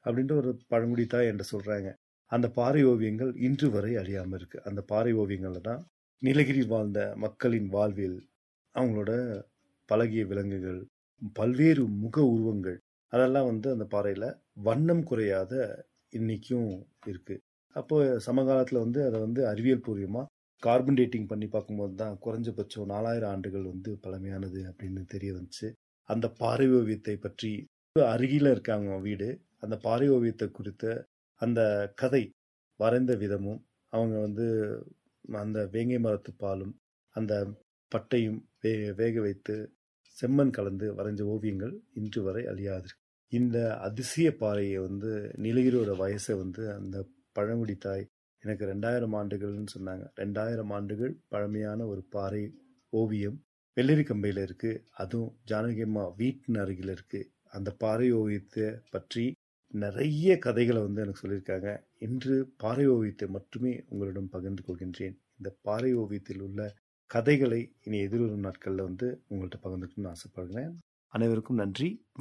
அப்படின்ற ஒரு பழங்குடி தாய் என்று சொல்றாங்க அந்த பாறை ஓவியங்கள் இன்று வரை அழியாம இருக்கு அந்த பாறை ஓவியங்கள்ல தான் நீலகிரி வாழ்ந்த மக்களின் வாழ்வியல் அவங்களோட பழகிய விலங்குகள் பல்வேறு முக உருவங்கள் அதெல்லாம் வந்து அந்த பாறையில வண்ணம் குறையாத இன்னைக்கும் இருக்கு அப்போ சமகாலத்துல வந்து அதை வந்து அறிவியல் பூர்வமா கார்பன் டேட்டிங் பண்ணி பார்க்கும்போது தான் குறைஞ்சபட்சம் நாலாயிரம் ஆண்டுகள் வந்து பழமையானது அப்படின்னு தெரிய வந்துச்சு அந்த பாறை ஓவியத்தை பற்றி அருகில இருக்காங்க வீடு அந்த பாறை ஓவியத்தை குறித்த அந்த கதை வரைந்த விதமும் அவங்க வந்து அந்த வேங்கை மரத்து பாலும் அந்த பட்டையும் வே வேக வைத்து செம்மண் கலந்து வரைஞ்ச ஓவியங்கள் இன்று வரை அழியாது இந்த அதிசய பாறையை வந்து நீலகிரியோட வயசை வந்து அந்த பழங்குடி தாய் எனக்கு ரெண்டாயிரம் ஆண்டுகள்னு சொன்னாங்க ரெண்டாயிரம் ஆண்டுகள் பழமையான ஒரு பாறை ஓவியம் வெள்ளரி கம்பையில் இருக்கு அதுவும் ஜானகியம்மா வீட்டின் அருகில் இருக்கு அந்த பாறை ஓவியத்தை பற்றி நிறைய கதைகளை வந்து எனக்கு சொல்லியிருக்காங்க இன்று பாறை ஓவியத்தை மட்டுமே உங்களிடம் பகிர்ந்து கொள்கின்றேன் இந்த பாறை ஓவியத்தில் உள்ள கதைகளை இனி எதிர்வரும் நாட்களில் வந்து உங்கள்கிட்ட பகிர்ந்துக்கணும்னு ஆசைப்படுறேன் அனைவருக்கும் நன்றி